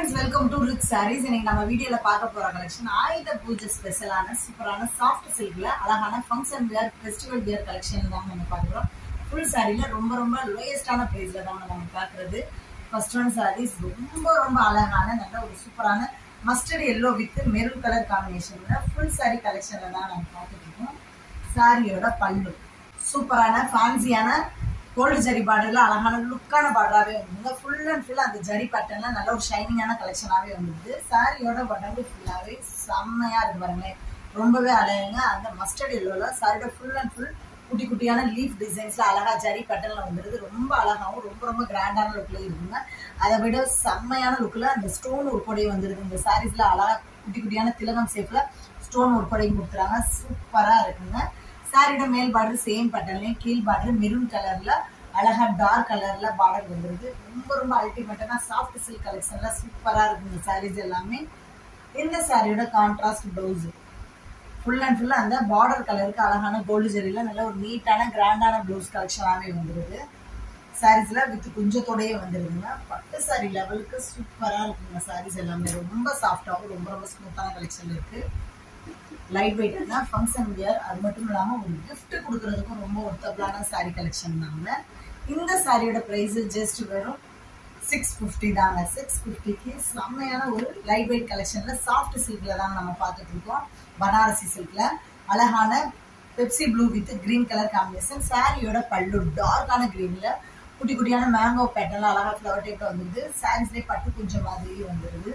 friends welcome to Rich Sarees இன்னைக்கு நம்ம வீடியோல பார்க்க போற கலெக்ஷன் ஆயுத பூஜை ஸ்பெஷலான சூப்பரான சாஃப்ட் சில்க்ல அழகான function wear festival wear collection தான் நம்ம பார்க்குறோம் ஃபுல் சாரில ரொம்ப ரொம்ப லோயஸ்டான பிரைஸ்ல தான் நம்ம பார்க்குறது ஃபர்ஸ்ட் ஒன் சாரீஸ் ரொம்ப ரொம்ப அழகான நல்ல ஒரு சூப்பரான mustard yellow with maroon colour காம்பினேஷன்ல ஃபுல் சாரி கலெக்ஷன்ல தான் நம்ம பார்த்துட்டு இருக்கோம் சாரியோட பல்லு சூப்பரான ஃபேன்சியான கோல்டு ஜரி பார்டர்ல அழகான லுக்கான பார்டராகவே வந்துங்க ஃபுல் அண்ட் ஃபுல் அந்த ஜரி பேட்டர்ல நல்ல ஒரு ஷைனிங்கான கலெக்ஷனாகவே வந்துருது சாரியோட உடம்பு ஃபுல்லாகவே செம்மையா இருக்கு பாருங்களேன் ரொம்பவே அழகுங்க அந்த மஸ்டர்ட் எல்லோல சாரியோட ஃபுல் அண்ட் ஃபுல் குட்டி குட்டியான லீஃப் டிசைன்ஸ்ல அழகா ஜரி பேட்டர்ல வந்துருது ரொம்ப அழகாவும் ரொம்ப ரொம்ப கிராண்டான லுக்ல இருக்குங்க அதை விட செம்மையான லுக்ல அந்த ஸ்டோன் உட்படையும் வந்துருது இந்த சாரீஸ்ல அழகா குட்டி குட்டியான திலகம் ஷேப்ல ஸ்டோன் உட்படையும் கொடுத்துறாங்க சூப்பரா இருக்குங்க சாரியோட மேல் பார்டர் சேம் பேட்டர்லயும் கீழ் பார்டர் மெரூன் கலர்ல அழகா டார்க் கலர்ல பார்டர் வந்துருது ரொம்ப ரொம்ப அல்டிமேட்டான சாஃப்ட் சில்க் கலெக்ஷன்ல சூப்பரா இருக்கு இந்த சாரீஸ் எல்லாமே இந்த சாரியோட contrast blouse full and full அந்த பார்டர் கலருக்கு அழகான கோல்டு ஜெரியில நல்ல ஒரு நீட்டான கிராண்டான ப்ளவுஸ் கலெக்ஷனாகவே வந்துருது சாரீஸ்ல வித் குஞ்சத்தோடயே வந்துருதுங்க பட்டு சாரி லெவலுக்கு சூப்பரா இருக்குங்க சாரீஸ் எல்லாமே ரொம்ப சாஃப்டாகவும் ரொம்ப ரொம்ப ஸ்மூத்தான கலெக்ஷன் இருக்கு லைட் வெயிட்னா ஃபங்க்ஷன் வியர் அது மட்டும் இல்லாமல் ஒரு கிஃப்ட் கொடுக்கறதுக்கும் ரொம்ப ஒர்த்தபிளான சாரீ கலெக்ஷன் தாங்க இந்த சாரியோட ப்ரைஸ் ஜஸ்ட் வெறும் சிக்ஸ் ஃபிஃப்டி தாங்க சிக்ஸ் ஃபிஃப்டிக்கு செம்மையான ஒரு லைட் வெயிட் கலெக்ஷனில் சாஃப்ட் சில்கில் தாங்க நம்ம பார்த்துட்டு இருக்கோம் பனாரசி சில்கில் அழகான Pepsi blue with green colour combination சாரியோட பல்லு டார்க்கான கிரீனில் குட்டி குட்டியான மேங்கோ பேட்டர்ல அழகா ஃப்ளவர் டைப்ல வந்துருது சாரீஸ்லேயே பட்டு கொஞ்சம் மாதிரி வந்துருது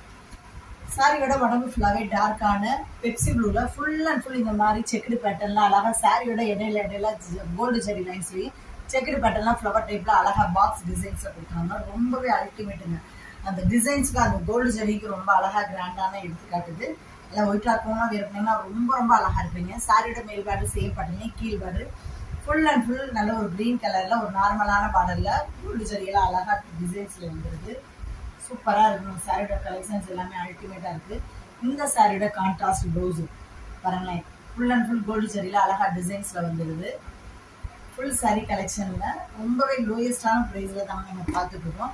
சாரியோட உடம்பு ஃபுல்லாகவே டார்க்கான பெப்சி ப்ளூல ஃபுல் அண்ட் ஃபுல் இந்த மாதிரி செக்குடு பேட்டர்ல அழகா சாரியோட இடையில இடையில கோல்டு ஜெரி லைன்ஸ்லயும் செக்குடு பேட்டர்லாம் ஃப்ளவர் டைப்ல அழகா பாக்ஸ் டிசைன்ஸ்ல கொடுக்குறாங்க ரொம்பவே அல்டிமேட்டுங்க அந்த டிசைன்ஸ்க்கு அந்த கோல்டு ஜெரிக்கு ரொம்ப அழகா கிராண்டான எடுத்துக்காட்டுது இல்லை ஒயிட் ஆக்கமாக இருக்கணும்னா ரொம்ப ரொம்ப அழகா இருப்பீங்க சாரியோட மேல் பார்டர் சேம் பேட்டர்லையும் கீழ் பார்டர் ஃபுல் அண்ட் ஃபுல் நல்ல ஒரு க்ரீன் கலர்ல ஒரு நார்மலான பார்டர்ல கோல்டு ஜெரியெல்லாம் அழகா டிசைன்ஸ்ல வந்துருது சூப்பராக இருக்கும் சாரியோட கலெக்ஷன்ஸ் எல்லாமே அல்டிமேட்டாக இருக்குது இந்த சாரியோட கான்ட்ராஸ்ட் ப்ளவுஸு பாருங்களேன் ஃபுல் அண்ட் ஃபுல் கோல்டு சரியில் அழகாக டிசைன்ஸில் வந்துடுது ஃபுல் சாரி கலெக்ஷனில் ரொம்பவே லோயஸ்டான ப்ரைஸில் தான் நம்ம பார்த்துட்டு இருக்கோம்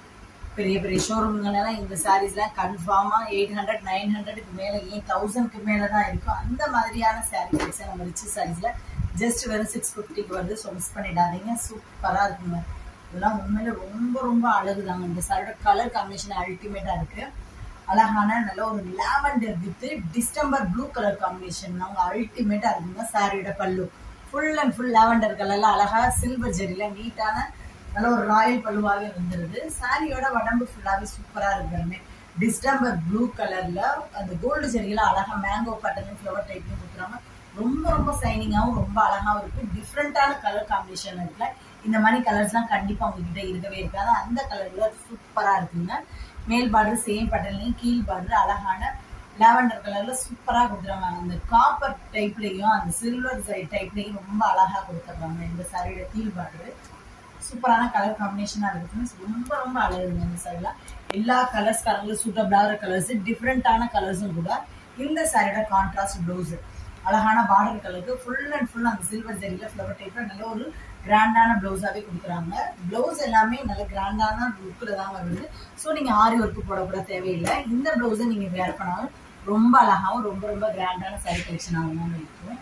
பெரிய பெரிய ஷோரூம்களெல்லாம் இந்த சாரீஸ்லாம் கன்ஃபார்மாக எயிட் ஹண்ட்ரட் நைன் ஹண்ட்ரடுக்கு மேலே ஏன் தௌசண்ட்க்கு மேலே தான் இருக்கும் அந்த மாதிரியான சாரீ கலெக்ஷன் நம்ம ரிச்சு சாரீஸில் ஜஸ்ட் வெறும் சிக்ஸ் ஃபிஃப்டிக்கு வருது ஸோ மிஸ் பண்ணிடாதீங்க சூப்பராக இருக்குங்க இதெல்லாம் உண்மையில ரொம்ப ரொம்ப அழகுதாங்க இந்த சாரியோட கலர் காம்பினேஷன் அல்டிமேட்டா இருக்கு அழகான நல்ல ஒரு lavender with distemper blue colour combination அவங்க அல்டிமேட்டா இருக்குங்க சாரியோட பல்லு ஃபுல் அண்ட் ஃபுல் லாவெண்டர் கலர்ல அழகா சில்வர் ஜெரியில நீட்டான நல்ல ஒரு ராயல் பல்லுவாவே வந்துருது சாரியோட உடம்பு ஃபுல்லாவே சூப்பரா இருக்கிறமே டிஸ்டம்பர் ப்ளூ கலர்ல அந்த கோல்டு ஜெரியில அழகா மேங்கோ பட்டன் ஃப்ளவர் டைப்லையும் கொடுக்குறாங்க ரொம்ப ரொம்ப சைனிங்காகவும் ரொம்ப அழகாவும் இருக்கு டிஃப்ரெண்டான கலர் காம்பினேஷன் இருக்குல்ல இந்த மாதிரி கலர்ஸ்லாம் கண்டிப்பாக உங்ககிட்ட இருக்கவே இருக்காது அந்த கலர்ல சூப்பராக இருக்குங்க மேல் பார்டர் சேம் பட்டன்லையும் கீழ் பார்டர் அழகான லாவெண்டர் கலர்ல சூப்பராக கொடுத்துருவாங்க அந்த காப்பர் டைப்லையும் அந்த சில்வர் சைட் டைப்லையும் ரொம்ப அழகாக கொடுத்துருவாங்க இந்த சாரியோட கீழ் பார்டர் சூப்பரான கலர் காம்பினேஷனாக இருக்குது ரொம்ப ரொம்ப அழகுங்க இந்த சாரியில் எல்லா கலர்ஸ் கலர்களும் சூட்டபிளாகிற கலர்ஸ் டிஃப்ரெண்ட்டான கலர்ஸும் கூட இந்த சாரியோட கான்ட்ராஸ்ட் ப்ளவுஸு அழகான பார்டர் கலருக்கு ஃபுல் அண்ட் ஃபுல் அந்த சில்வர் ஜெரியில் ஃப்ளவர் டைப்பில் நல்ல ஒரு கிராண்டான ப்ளவுஸாகவே கொடுக்குறாங்க ப்ளவுஸ் எல்லாமே நல்ல கிராண்டான லுக்கில் தான் வருது ஸோ நீங்கள் ஆரி ஒர்க்கு போடக்கூட தேவையில்லை இந்த ப்ளவுஸை நீங்கள் வேர் பண்ணாலும் ரொம்ப அழகாகவும் ரொம்ப ரொம்ப கிராண்டான சாரி கலெக்ஷனாகவும் இருக்கும்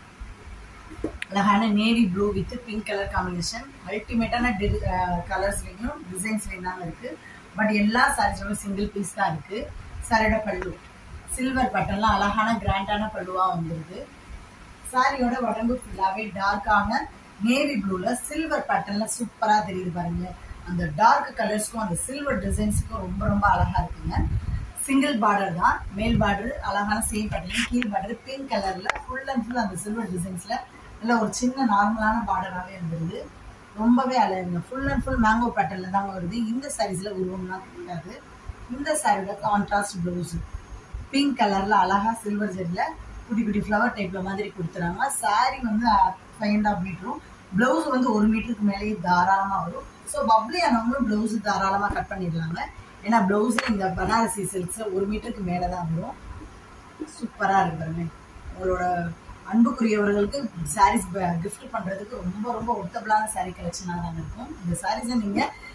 அழகான navy blue with pink colour combination அல்டிமேட்டான டி கலர்ஸ்லையும் டிசைன்ஸ்லையும் தான் இருக்குது பட் எல்லா சாரீஸோட சிங்கிள் பீஸ் தான் இருக்குது சாரியோட பல்லு சில்வர் பட்டன்லாம் அழகான கிராண்டான பல்லுவாக வந்துருது சாரியோட உடம்பு ஃபுல்லாகவே டார்க்கான நேவி ப்ளூல சில்வர் பேட்டர்ல சூப்பரா தெரியுது பாருங்க அந்த டார்க் கலர்ஸ்க்கும் அந்த சில்வர் டிசைன்ஸுக்கும் ரொம்ப ரொம்ப அழகா இருக்குங்க சிங்கிள் பார்டர் தான் மேல் பார்டர் அழகான சேம் பேட்டர்லையும் கீழ் பார்டர் பிங்க் கலர்ல ஃபுல் அண்ட் ஃபுல் அந்த சில்வர் டிசைன்ஸ்ல நல்ல ஒரு சின்ன நார்மலான பார்டராகவே இருந்துருது ரொம்பவே அழகுங்க ஃபுல் அண்ட் ஃபுல் மேங்கோ பேட்டர்ல தான் வருது இந்த சாரீஸ்ல உருவம்லாம் கிடையாது இந்த சாரியோட கான்ட்ராஸ்ட் ப்ளவுஸ் பிங்க் கலர்ல அழகா சில்வர் ஜெட்ல குட்டி குட்டி ஃப்ளவர் டைப்ல மாதிரி கொடுத்துறாங்க சாரி வந்து ஃபைவ் அண்ட் ஆஃப் மீட்டரும் பிளவுஸ் வந்து ஒரு மீட்டருக்கு மேலேயே தாராளமாக வரும் ஸோ பப்ளி ஆனவங்களும் பிளவுஸ் தாராளமாக கட் பண்ணிடலாங்க ஏன்னா பிளவுஸ் இந்த பனாரசி சில்க்ஸில் ஒரு மீட்டருக்கு மேலே தான் வரும் சூப்பராக இருக்கு பாருங்க உங்களோட அன்புக்குரியவர்களுக்கு சாரீஸ் கிஃப்ட் பண்ணுறதுக்கு ரொம்ப ரொம்ப ஒர்த்தபிளான சாரீ கலெக்ஷனாக தான் இருக்கும் இந்த சாரீஸை நீங்கள்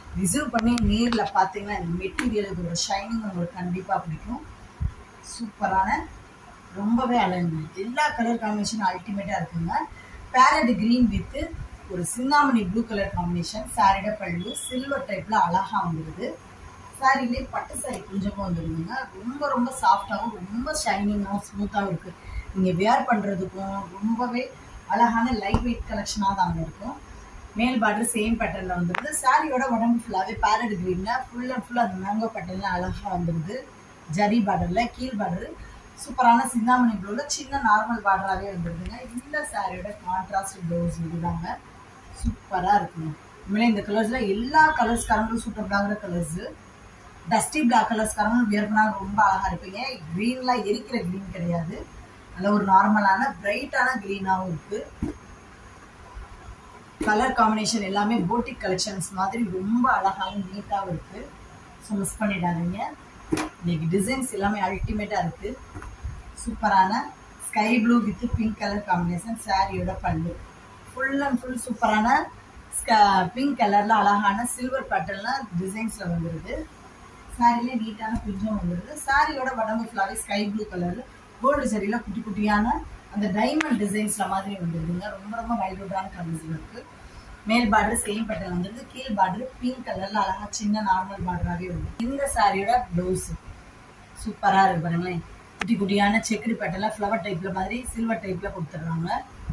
ரிசர்வ் பண்ணி நேரில் பார்த்தீங்கன்னா இந்த மெட்டீரியல் இதோட ஷைனிங் உங்களுக்கு கண்டிப்பாக பிடிக்கும் சூப்பரான ரொம்பவே அழகுங்க எல்லா கலர் காம்பினேஷனும் அல்டிமேட்டாக இருக்குங்க பேரட் க்ரீன் வித்து ஒரு சிந்தாமணி ப்ளூ கலர் காம்பினேஷன் சாரிட பல்லு சில்வர் டைப்பில் அழகாக வந்துடுது சாரிலே பட்டு சாரி கொஞ்சமாக வந்துடுதுங்க ரொம்ப ரொம்ப சாஃப்டாகவும் ரொம்ப ஷைனிங்காகவும் ஸ்மூத்தாகவும் இருக்குது நீங்கள் வேர் பண்ணுறதுக்கும் ரொம்பவே அழகான லைட் வெயிட் கலெக்ஷனாக தாங்க இருக்கும் மேல் பார்டர் சேம் பேட்டர்னில் வந்துடுது சாரியோட உடம்பு ஃபுல்லாகவே பேரட் க்ரீனில் ஃபுல் அண்ட் ஃபுல் அந்த மேங்கோ பேட்டர்னில் அழகாக வந்துடுது ஜரி பார்டரில் கீழ் பார்டர் சூப்பரான சிந்தாமணி ப்ளூவில் சின்ன நார்மல் பார்டராகவே வந்துடுதுங்க இந்த சாரியோட கான்ட்ராஸ்ட் ப்ளவுஸ் இதுதாங்க சூப்பராக இருக்குங்க உண்மையிலே இந்த கலர்ஸில் எல்லா கலர்ஸ்காரங்களும் சூட்டபிளாகிற கலர்ஸு டஸ்டி பிளாக் கலர்ஸ்காரங்களும் வியர் பண்ணால் ரொம்ப அழகாக இருப்பீங்க க்ரீன்லாம் எரிக்கிற க்ரீன் கிடையாது நல்ல ஒரு நார்மலான பிரைட்டான க்ரீனாகவும் இருக்குது கலர் காம்பினேஷன் எல்லாமே போட்டிக் கலெக்ஷன்ஸ் மாதிரி ரொம்ப அழகாகவும் நீட்டாகவும் இருக்குது ஸோ மிஸ் பண்ணிடாதீங்க இன்னைக்கு டிசைன்ஸ் எல்லாமே அல்டிமேட்டாக இருக்குது சூப்பரான sky blue with pink colour combination சாரியோட பல்லு ஃபுல் அண்ட் ஃபுல் சூப்பரான பிங்க் கலரில் அழகான சில்வர் பேட்டர்னில் டிசைன்ஸில் வந்துடுது சாரிலே நீட்டான பிஞ்சும் வந்துடுது சாரியோட உடம்பு ஃபுல்லாகவே ஸ்கை ப்ளூ கலர் கோல்டு சரியில் குட்டி குட்டியான அந்த டைமண்ட் டிசைன்ஸில் மாதிரி வந்துடுதுங்க ரொம்ப ரொம்ப வைல்டான கலர்ஸில் இருக்குது மேல் பார்டர் சேம் பேட்டர்ன் வந்துடுது கீழ் பார்டர் பிங்க் கலரில் அழகாக சின்ன நார்மல் பார்டராகவே வருது இந்த சாரியோட ப்ளவுஸ் சூப்பராக இருக்கு பாருங்களேன் குட்டி குட்டியான செக்குடு பேட்டர்ல ஃப்ளவர் டைப்ல மாதிரி சில்வர் டைப்ல கொடுத்துட்றாங்க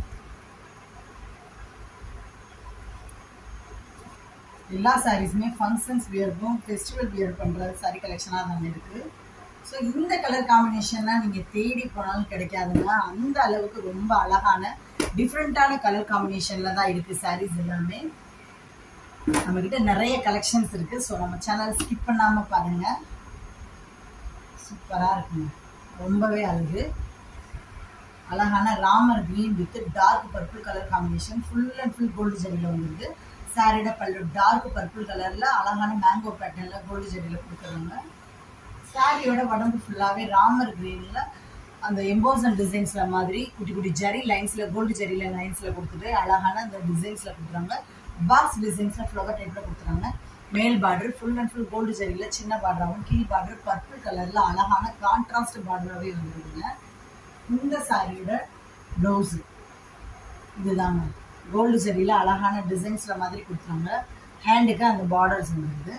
எல்லா சாரீஸுமே ஃபங்க்ஷன்ஸ் வியர்க்கும் ஃபெஸ்டிவல் வியர் பண்ணுற சாரீ கலெக்ஷனாக தாங்க இருக்குது ஸோ இந்த கலர் காம்பினேஷன்லாம் நீங்கள் தேடி போனாலும் கிடைக்காதுங்க அந்த அளவுக்கு ரொம்ப அழகான டிஃப்ரெண்ட்டான கலர் காம்பினேஷனில் தான் இருக்குது சாரீஸ் எல்லாமே நம்மக்கிட்ட நிறைய கலெக்ஷன்ஸ் இருக்குது ஸோ நம்ம சேனல் ஸ்கிப் பண்ணாமல் பாருங்கள் சூப்பராக இருக்குங்க ரொம்பவே அழகு அழகான Ramar green with dark purple colour combination full and full gold ஜெரியில் வந்துருது சாரியோட பல்லு டார்க் பர்பிள் கலரில் அழகான மேங்கோ பேட்டர்னில் கோல்டு ஜெரியில் கொடுக்குறாங்க சாரியோட உடம்பு ஃபுல்லாகவே ராமர் க்ரீனில் அந்த எம்போசன் டிசைன்ஸில் மாதிரி குட்டி குட்டி ஜரி லைன்ஸில் கோல்டு ஜரியில் லைன்ஸில் கொடுத்துட்டு அழகான அந்த டிசைன்ஸில் கொடுக்குறாங்க பாக்ஸ் டிசைன்ஸில் ஃப்ளவர் டைப்பில் கொடுக்குறாங்க மேல் border full and full gold ஜரியில் சின்ன பார்டராகவும் கீழ் பார்டர் பர்பிள் கலரில் அழகான கான்ட்ராஸ்ட் பார்டராகவே வந்துருக்குங்க இந்த சாரியோட ப்ளவுஸு இதுதாங்க கோல்டு ஜரியில் அழகான டிசைன்ஸில் மாதிரி கொடுத்துறாங்க ஹேண்டுக்கு அந்த பார்டர்ஸ் வந்துருது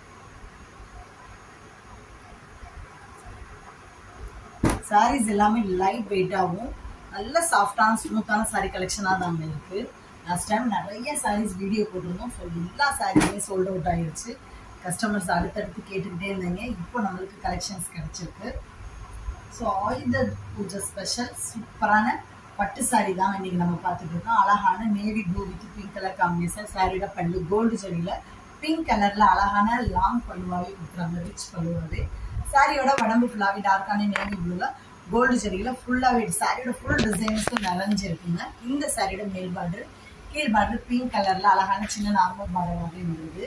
சாரீஸ் எல்லாமே லைட் வெயிட்டாகவும் நல்ல சாஃப்டான ஸ்மூத்தான சாரீ கலெக்ஷனாக தாங்க இருக்குது லாஸ்ட் டைம் நிறைய சாரீஸ் வீடியோ போட்டிருந்தோம் ஸோ எல்லா சாரீஸுமே சோல்ட் அவுட் ஆகிடுச்சு கஸ்டமர்ஸ் அடுத்தடுத்து கேட்டுக்கிட்டே இருந்தாங்க இப்போ நம்மளுக்கு கலெக்ஷன்ஸ் கிடச்சிருக்கு ஸோ ஆயுத பூஜை ஸ்பெஷல் சூப்பரான பட்டு சாரீ தான் இன்னைக்கு நம்ம பார்த்துட்டு இருக்கோம் அழகான navy blue with pink colour combination சாரியோட பல்லு கோல்டு ஜரியில் பிங்க் கலரில் அழகான லாங் பல்லுவாவே கொடுக்குறாங்க ரிச் பல்லுவாவே சாரியோட உடம்பு ஃபுல்லாகவே டார்க்கான நேவி ப்ளூவில் கோல்டு ஜரியில் ஃபுல்லாகவே சாரியோட ஃபுல் டிசைன்ஸும் நிறைஞ்சிருக்குங்க இந்த சாரியோட மேல் பார்டர் கீழ் பார்டர் பிங்க் கலரில் அழகான சின்ன நார்மல் பார்டராகவே இருந்தது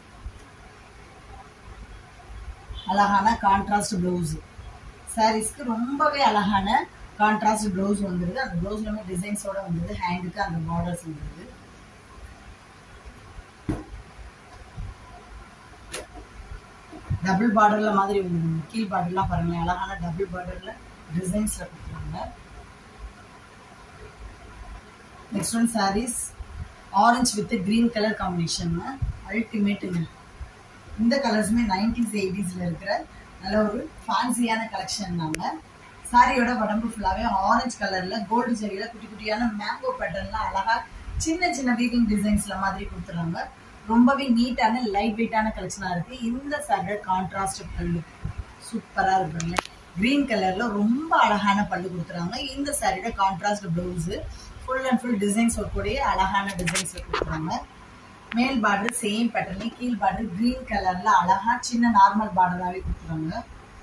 அழகான கான்ட்ராஸ்ட் ப்ளவுஸு சாரீஸ்க்கு ரொம்பவே அழகான கான்ட்ராஸ்ட் ப்ளவுஸ் வந்துடுது அந்த ப்ளவுஸ்லுமே டிசைன்ஸோட வந்தது ஹேண்டுக்கு அந்த பார்டர்ஸ் வந்துடுது டபுள் பார்டர்ல மாதிரி கீழ் பார்டர்லாம் பாருங்களேன் அழகான டபுள் பார்டர்ல டிசைன்ஸ்ல கொடுத்துருக்காங்க next one saris orange with green colour combination அல்டிமேட்டுங்க இந்த கலர்ஸுமே நைன்டிஸ் எயிட்டிஸ்ல இருக்கிற நல்ல ஒரு ஃபேன்சியான கலெக்ஷன் தாங்க சாரியோட உடம்பு ஃபுல்லாகவே ஆரஞ்சு கலரில் கோல்டு ஜெரியில் குட்டி குட்டியான மேங்கோ பேட்டர்ன்லாம் அழகாக சின்ன சின்ன வீவிங் டிசைன்ஸில் மாதிரி கொடுத்துறாங்க ரொம்பவே நீட்டான லைட் வெயிட்டான கலெக்ஷனாக இருக்குது இந்த சாரியோட கான்ட்ராஸ்ட் பல்லு சூப்பராக இருக்குங்க க்ரீன் கலரில் ரொம்ப அழகான பல்லு கொடுத்துறாங்க இந்த சாரியோட contrast blouse full and full designs கூடிய அழகான டிசைன்ஸில் கொடுக்குறாங்க மேல் பார்டர் சேம் பேட்டர்னே கீழ் பார்டர் கிரீன் கலர்ல அழகா சின்ன நார்மல் பார்டராகவே கொடுத்துருவாங்க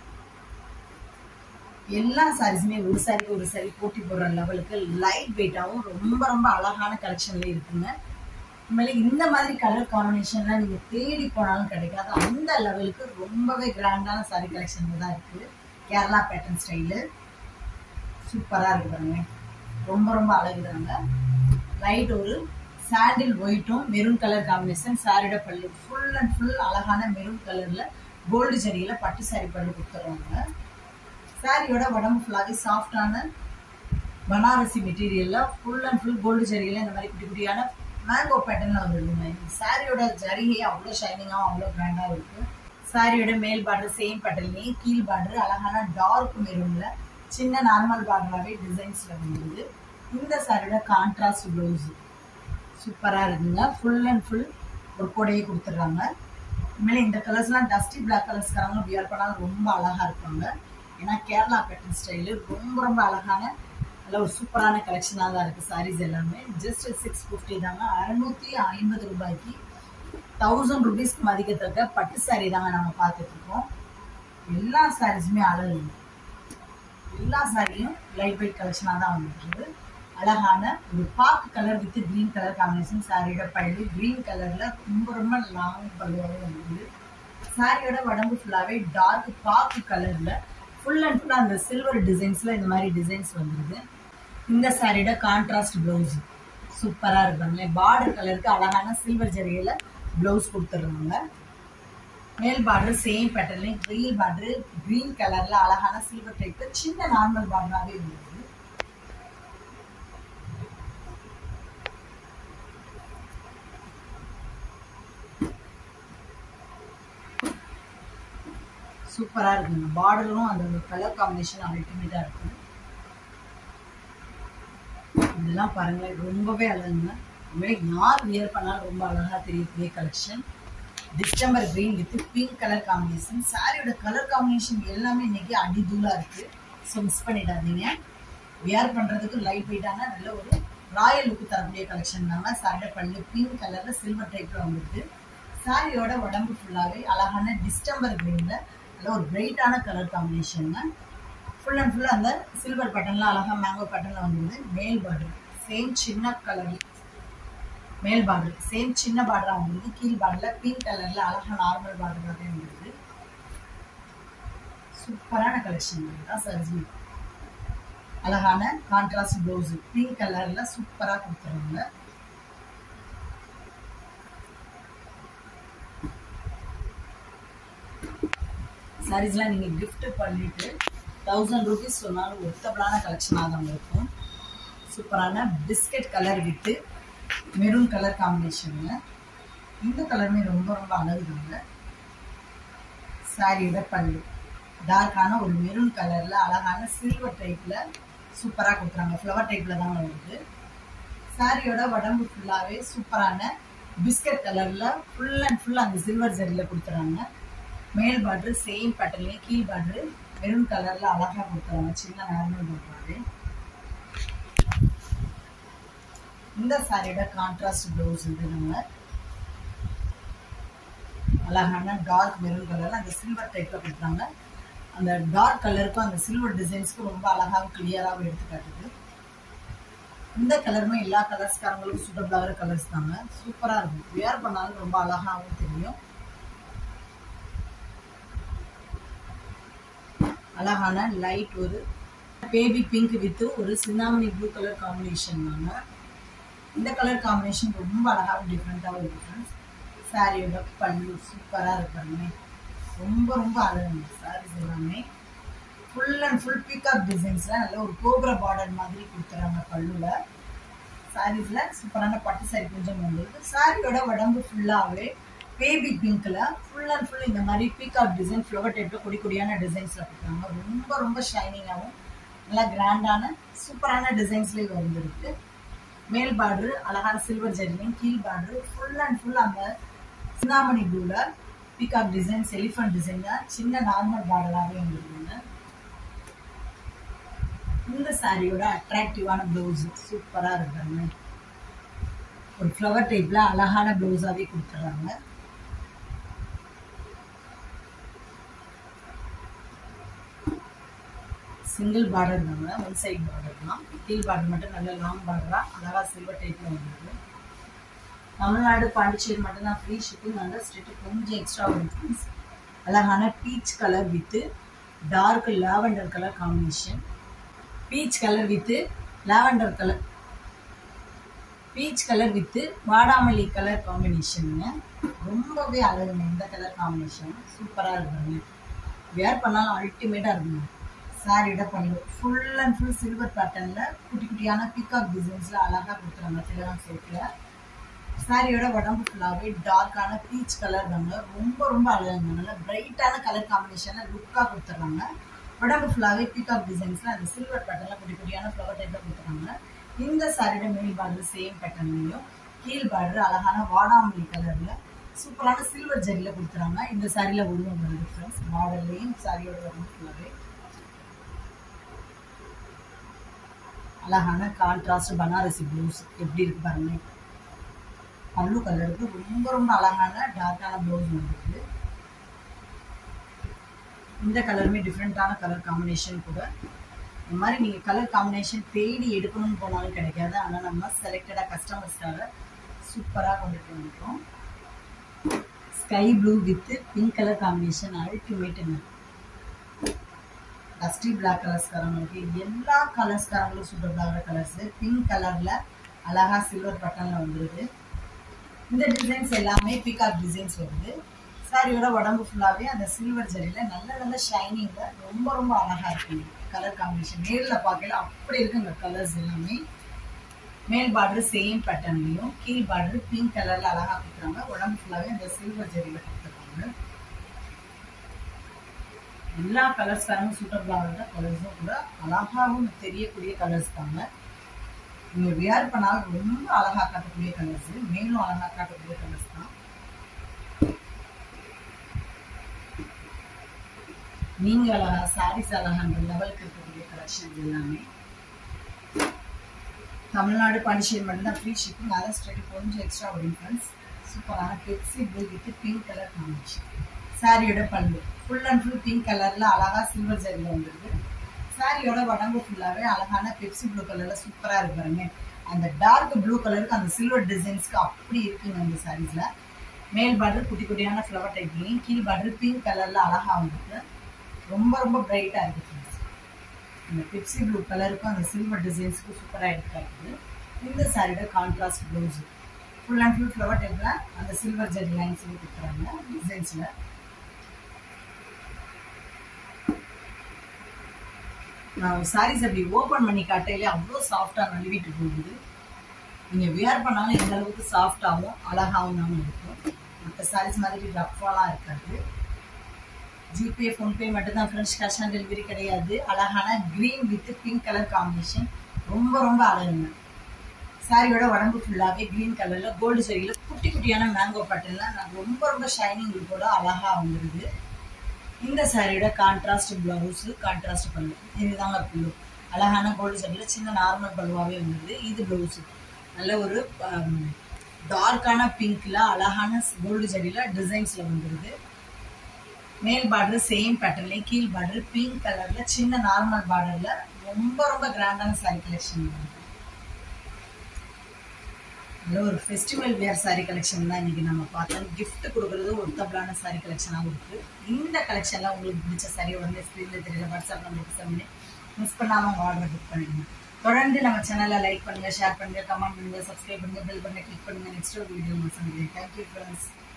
எல்லா சாரீஸுமே ஒரு சாரி ஒரு சாரி போட்டி போடுற லெவலுக்கு லைட் வெயிட்டாகவும் ரொம்ப ரொம்ப அழகான கலெக்ஷன்ல இருக்குங்க உண்மையிலே இந்த மாதிரி கலர் காம்பினேஷன்லாம் நீங்க தேடி போனாலும் கிடைக்காது அந்த லெவலுக்கு ரொம்பவே கிராண்டான சாரி கலெக்ஷன் தான் இருக்கு கேரளா பேட்டர்ன் ஸ்டைலு சூப்பரா இருக்கு பாருங்க ரொம்ப ரொம்ப அழகுதாங்க லைட் ஒரு சாண்டில் ஒயிட்டும் மெரூன் கலர் காம்பினேஷன் சாரியோட பல்லு ஃபுல் அண்ட் ஃபுல் அழகான மெரூன் கலர்ல கோல்டு ஜரியில பட்டு சாரி பல்லு கொடுத்துருவாங்க சாரியோட உடம்பு ஃபுல்லாகவே சாஃப்டான பனாரசி மெட்டீரியல்ல ஃபுல் அண்ட் ஃபுல் கோல்டு ஜரியில இந்த மாதிரி குட்டி குட்டியான மேங்கோ பேட்டர்ன்ல வந்துருக்குங்க இந்த சாரியோட ஜரிகை அவ்வளோ ஷைனிங்காகவும் அவ்வளோ கிராண்டாக இருக்கு சாரியோட மேல் பார்டர் சேம் பேட்டர்லேயே கீழ் பார்டர் அழகான டார்க் மெரூன்ல சின்ன நார்மல் பார்டராகவே டிசைன்ஸ்ல வந்துருது இந்த சாரியோட கான்ட்ராஸ்ட் ப்ளவுஸ் சூப்பராக இருக்குங்க ஃபுல் அண்ட் ஃபுல் ஒரு கொடையை கொடுத்துட்றாங்க உண்மையிலே இந்த கலர்ஸ்லாம் டஸ்டி பிளாக் கலர்ஸ்காரங்க வியர் பண்ணாலும் ரொம்ப அழகாக இருப்பாங்க ஏன்னா கேரளா பேட்டர்ன் ஸ்டைலு ரொம்ப ரொம்ப அழகான நல்ல ஒரு சூப்பரான கலெக்ஷனாக தான் இருக்குது சாரீஸ் எல்லாமே ஜஸ்ட் சிக்ஸ் ஃபிஃப்டி தாங்க அறநூற்றி ஐம்பது ரூபாய்க்கு தௌசண்ட் ருபீஸ்க்கு மதிக்கத்தக்க பட்டு சாரீ தாங்க நம்ம பார்த்துட்டு இருக்கோம் எல்லா சாரீஸுமே அழகு எல்லா சாரியும் லைட் வெயிட் கலெக்ஷனாக தான் வந்துருக்கு அழகான ஒரு பாக்கு colour with green colour combination சாரியோட பல்லு க்ரீன் கலர்ல ரொம்ப ரொம்ப லாங் பல்லுவாகவே வந்தது சாரியோட உடம்பு ஃபுல்லாகவே டார்க் பாக்கு கலர்ல ஃபுல் அண்ட் ஃபுல் அந்த சில்வர் டிசைன்ஸ்ல இந்த மாதிரி டிசைன்ஸ் வந்துருது இந்த சாரியோட கான்ட்ராஸ்ட் ப்ளவுஸ் சூப்பராக இருப்பாங்க பார்டர் கலருக்கு அழகான சில்வர் ஜரிகையில் ப்ளவுஸ் கொடுத்துட்றாங்க மேல் பார்டர் சேம் பேட்டர்லையும் க்ரீன் பார்டர் க்ரீன் கலர்ல அழகான சில்வர் டைப்ல சின்ன நார்மல் பார்டராகவே இருந்தது சூப்பராக இருக்குங்க பார்டரும் அந்த கலர் காம்பினேஷன் அல்டிமேட்டாக இருக்கும் இதெல்லாம் பாருங்களேன் ரொம்பவே அழகுங்க உண்மையிலே யார் வியர் பண்ணாலும் ரொம்ப அழகாக தெரியக்கூடிய collection distemper green with pink colour combination சாரியோட கலர் காம்பினேஷன் எல்லாமே இன்னைக்கு அடிதூளாக இருக்கு ஸோ மிஸ் பண்ணிடாதீங்க வியர் பண்ணுறதுக்கு லைட் வெயிட்டான நல்ல ஒரு ராயல் லுக்கு தரக்கூடிய கலெக்ஷன் தாங்க சாரியோட பல்லு பிங்க் கலரில் சில்வர் டைப்பில் வந்துருக்கு சாரியோட உடம்பு ஃபுல்லாகவே அழகான டிஸ்டம்பர் கிரீனில் நல்ல ஒரு பிரைட்டான கலர் காம்பினேஷனுங்க ஃபுல் அண்ட் ஃபுல் அந்த சில்வர் பட்டன்ல அழகாக மேங்கோ பட்டனில் வந்துருது மேல் பார்டர் சேம் சின்ன கலர் மேல் பார்டர் சேம் சின்ன பார்டராக வந்துருது கீழ் பார்டரில் பிங்க் கலரில் அழகாக நார்மல் பார்டராகவே வந்துருது சூப்பரான கலெக்ஷன் தான் சர்ஜி அழகான கான்ட்ராஸ்ட் ப்ளவுஸ் பிங்க் கலரில் சூப்பராக கொடுத்துருவாங்க சாரீஸ்லாம் நீங்கள் கிஃப்ட் பண்ணிட்டு தௌசண்ட் ருபீஸ் சொன்னாலும் ஒர்த்தபிளான கலெக்ஷனாக தான் இருக்கும் சூப்பரான biscuit colour with maroon colour காம்பினேஷனுங்க இந்த கலருமே ரொம்ப ரொம்ப அழகுதாங்க சாரியோட பல்லு டார்க்கான ஒரு மெரூன் கலரில் அழகான சில்வர் டைப்பில் சூப்பராக கொடுக்குறாங்க ஃப்ளவர் டைப்பில் தான் வருது சாரியோட உடம்பு ஃபுல்லாகவே சூப்பரான பிஸ்கட் கலரில் ஃபுல் அண்ட் ஃபுல் அந்த சில்வர் ஜரியில் கொடுத்துறாங்க மேல் பார்டர் சேம் பேட்டர்லேயே கீழ் பார்டர் மெரூன் கலரில் அழகாக கொடுத்துறாங்க சின்ன நார்மல் பார்டரு இந்த சாரியோட கான்ட்ராஸ்ட் ப்ளவுஸ் இது நம்ம அழகான டார்க் மெரூன் கலர்ல அந்த சில்வர் டைப்ல கொடுக்குறாங்க அந்த டார்க் கலருக்கும் அந்த சில்வர் டிசைன்ஸ்க்கும் ரொம்ப அழகாகவும் கிளியராகவும் எடுத்து காட்டுது இந்த கலருமே எல்லா கலர்ஸ்காரங்களுக்கும் சூட்டபிள் ஆகிற கலர்ஸ் தாங்க சூப்பராக இருக்கும் வியர் பண்ணாலும் ரொம்ப அழகாகவும் தெரியும் அழகான லைட் ஒரு பேபி பிங்க் வித் ஒரு சின்னாமணி ப்ளூ கலர் காம்பினேஷன் தாங்க இந்த கலர் காம்பினேஷன் ரொம்ப அழகாகவும் டிஃப்ரெண்ட்டாகவும் இருக்கு ஃப்ரெண்ட்ஸ் சாரியோட பல்லு சூப்பராக இருப்பாங்க ரொம்ப ரொம்ப அழகுங்க சாரீஸ் எல்லாமே ஃபுல் அண்ட் ஃபுல் பிக்அப் டிசைன்ஸில் நல்ல ஒரு கோபுர பார்டர் மாதிரி கொடுத்துறாங்க பல்லுவில் சாரீஸில் சூப்பரான பட்டு சாரி கொஞ்சம் வந்துருக்கு சாரியோட உடம்பு ஃபுல்லாகவே பேபி பிங்க்கில் ஃபுல் அண்ட் ஃபுல் இந்த மாதிரி பீகாக் டிசைன் ஃப்ளவர் டைப்பில் கொடி கொடியான டிசைன்ஸில் கொடுக்குறாங்க ரொம்ப ரொம்ப ஷைனிங்காகவும் நல்லா கிராண்டான சூப்பரான டிசைன்ஸ்லேயே வந்துருக்கு மேல் பார்டர் அழகான சில்வர் ஜெரிலையும் கீழ் பார்டர் ஃபுல் அண்ட் ஃபுல் அந்த சின்னாமணி ப்ளூவில் பீகாக் டிசைன்ஸ் எலிஃபண்ட் டிசைன் தான் சின்ன நார்மல் பார்டராகவே வந்துருக்குங்க இந்த சாரியோட அட்ராக்டிவான ப்ளவுஸ் சூப்பராக இருக்காங்க ஒரு ஃப்ளவர் டைப்பில் அழகான ப்ளவுஸாகவே கொடுத்துட்றாங்க சிங்கிள் பார்டர் தாங்க ஒன் சைட் பார்டர் தான் கீழ் பார்டர் மட்டும் நல்ல லாங் பார்டராக அழகாக சில்வர் டைப்பில் வந்துருக்கு தமிழ்நாடு பாண்டிச்சேரி மட்டும் தான் ஃப்ரீ ஷிப்பிங் அந்த ஸ்டேட்டு கொஞ்சம் எக்ஸ்ட்ரா வரும் அழகான peach colour with dark lavender colour combination peach colour with lavender colour peach colour with வாடாமல்லி கலர் காம்பினேஷனுங்க ரொம்பவே அழகுங்க இந்த கலர் காம்பினேஷன் சூப்பராக இருக்குங்க வேர் பண்ணாலும் அல்டிமேட்டாக இருக்குங்க சாரியோட பண்ணு ஃபுல் அண்ட் ஃபுல் சில்வர் பேட்டர்னில் குட்டி குட்டியான பிகாக் டிசைன்ஸில் அழகாக கொடுத்துறாங்க திலகம் சில்கில் சாரியோட உடம்பு ஃபுல்லாகவே டார்க்கான பீச் கலர் தாங்க ரொம்ப ரொம்ப அழகுங்க நல்ல பிரைட்டான கலர் காம்பினேஷனில் லுக்காக கொடுத்துட்றாங்க உடம்பு ஃபுல்லாகவே பீகாக் டிசைன்ஸில் அந்த சில்வர் பேட்டர்னில் குட்டி குட்டியான ஃப்ளவர் டைப்பில் கொடுத்துறாங்க இந்த சாரியோட மேல் பார்டர் சேம் பேட்டர்ன்லையும் கீழ் பார்டர் அழகான வாடாமல்லி கலரில் சூப்பரான சில்வர் ஜரியில் கொடுத்துறாங்க இந்த சாரியில் உருவம் வருது ஃப்ரெண்ட்ஸ் மாடல்லையும் சாரியோட உடம்பு ஃபுல்லாகவே அழகான கான்ட்ராஸ்ட் பனாரசி ப்ளவுஸ் எப்படி இருக்கு பாருங்க பல்லு கலருக்கு ரொம்ப ரொம்ப அழகான டார்க்கான ப்ளவுஸ் வந்துருக்கு இந்த கலருமே டிஃப்ரெண்ட்டான கலர் காம்பினேஷன் கூட இந்த மாதிரி நீங்கள் கலர் காம்பினேஷன் தேடி எடுக்கணும்னு போனாலும் கிடைக்காது ஆனால் நம்ம செலக்டடாக கஸ்டமர்ஸ்க்காக சூப்பராக கொண்டுட்டு வந்துட்டோம் sky blue with pink colour combination அல்டிமேட்டுங்க டஸ்டி பிளாக் கலர்ஸ்காரங்களுக்கு எல்லா கலர்ஸ்காரங்களும் சூட்டபிளாகிற கலர்ஸ் பிங்க் கலரில் அழகா சில்வர் பட்டனில் வந்துடுது இந்த டிசைன்ஸ் எல்லாமே பிகாக் டிசைன்ஸ் வருது சாரியோட உடம்பு ஃபுல்லாகவே அந்த சில்வர் ஜரியில் நல்ல நல்ல ஷைனிங்கில் ரொம்ப ரொம்ப அழகாக இருக்குங்க கலர் காம்பினேஷன் நேரில் பார்க்கல அப்படி இருக்குங்க கலர்ஸ் எல்லாமே மேல் பார்டர் சேம் பேட்டர்ன்லையும் கீழ் பார்டர் பிங்க் கலரில் அழகாக கொடுக்குறாங்க உடம்பு ஃபுல்லாகவே அந்த சில்வர் ஜரியில் கொடுத்துருக்காங்க எல்லா கலர்ஸ்காரங்களும் சூட்டபிள் ஆகிற கலர்ஸும் கூட அழகாகவும் தெரியக்கூடிய கலர்ஸ் தாங்க நீங்கள் வியர் பண்ணாலும் ரொம்ப அழகாக காட்டக்கூடிய கலர்ஸ் மேலும் அழகாக காட்டக்கூடிய கலர்ஸ் தான் நீங்கள் அழகா சாரீஸ் அழகான்ற லெவலுக்கு இருக்கக்கூடிய கலெக்ஷன்ஸ் எல்லாமே தமிழ்நாடு பாண்டிச்சேரி மட்டும்தான் ஃப்ரீ ஷிப்பிங் அதர் ஸ்டேட் கொஞ்சம் எக்ஸ்ட்ரா வரும் ஃப்ரெண்ட்ஸ் சூப்பரான Pepsi blue with pink colour combination சாரியோட பல்லு ஃபுல் அண்ட் ஃபுல் பிங்க் கலரில் அழகாக சில்வர் ஜரியில் வந்துருக்கு சாரியோட உடம்பு ஃபுல்லாகவே அழகான பெப்சி ப்ளூ கலரில் சூப்பராக இருக்கு பாருங்க அந்த டார்க் ப்ளூ கலருக்கு அந்த சில்வர் டிசைன்ஸ்க்கு அப்படி இருக்குங்க அந்த சாரீஸில் மேல் பார்டர் குட்டி குட்டியான ஃப்ளவர் டைப்லையும் கீழ் பார்டர் பிங்க் கலரில் அழகாக வந்துருக்கு ரொம்ப ரொம்ப பிரைட்டாக இருக்குது ஃப்ரெண்ட்ஸ் இந்த பெப்சி ப்ளூ கலருக்கும் அந்த சில்வர் டிசைன்ஸுக்கும் சூப்பராக எடுத்துக்காட்டுது இந்த சாரியோட contrast blouse full and full flower டைப்பில் அந்த சில்வர் ஜெரி லைன்ஸ் கொடுக்குறாங்க டிசைன்ஸில் நான் சாரீஸ் அப்படி ஓப்பன் பண்ணி காட்டையிலே அவ்வளோ சாஃப்டாக நழுவிட்டு போகுது நீங்கள் வியர் பண்ணாலும் எந்த அளவுக்கு சாஃப்டாகவும் அழகாகவும் தான் இருக்கும் மற்ற சாரீஸ் மாதிரி ரஃபாலாம் இருக்காது ஜிபே ஃபோன்பே மட்டும்தான் ஃப்ரெண்ட்ஸ் கேஷ் ஆன் டெலிவரி கிடையாது அழகான green with pink colour combination ரொம்ப ரொம்ப அழகுங்க சாரியோட உடம்பு ஃபுல்லாகவே க்ரீன் கலரில் கோல்டு சரியில் குட்டி குட்டியான மேங்கோ பேட்டர்னில் நான் ரொம்ப ரொம்ப ஷைனிங் கூட அழகாக வந்துடுது இந்த சாரியோட கான்ட்ராஸ்ட் ப்ளவுஸு கான்ட்ராஸ்ட் பல்லு இதுதாங்க பல்லு அழகான கோல்டு சரியில் சின்ன நார்மல் பல்லுவாகவே வந்துடுது இது ப்ளவுஸு நல்ல ஒரு டார்க்கான பிங்க்கில் அழகான கோல்டு ஜரியில் டிசைன்ஸில் வந்துடுது மேல் பார்டர் சேம் பேட்டர்ன்லேயும் கீழ் பார்டர் பிங்க் கலரில் சின்ன நார்மல் பார்டரில் ரொம்ப ரொம்ப கிராண்டான சாரி கலெக்ஷன் நல்ல ஒரு ஃபெஸ்டிவல் வேர் சாரி கலெக்ஷன் தான் இன்னைக்கு நம்ம பார்த்தோம் கிஃப்ட் கொடுக்குறது ஒரு தபிளான சாரி கலெக்ஷனாகவும் இருக்குது இந்த கலெக்ஷனில் உங்களுக்கு பிடிச்ச சாரி உடனே ஸ்க்ரீனில் தெரியல வாட்ஸ்அப் நம்பருக்கு சென்ட் மிஸ் பண்ணாமல் உங்கள் ஆர்டர் புக் பண்ணிடுங்க தொடர்ந்து நம்ம சேனலை லைக் பண்ணுங்கள் ஷேர் பண்ணுங்கள் கமெண்ட் பண்ணுங்கள் சப்ஸ்கிரைப் பண்ணுங்கள் பெல் பண்ணி கிளிக் பண்ணுங்கள் நெக்ஸ்ட் ஒரு வீடியோ நான் சந்திக்கிறேன் தேங்க்யூ ஃப்ரெண்ட்ஸ்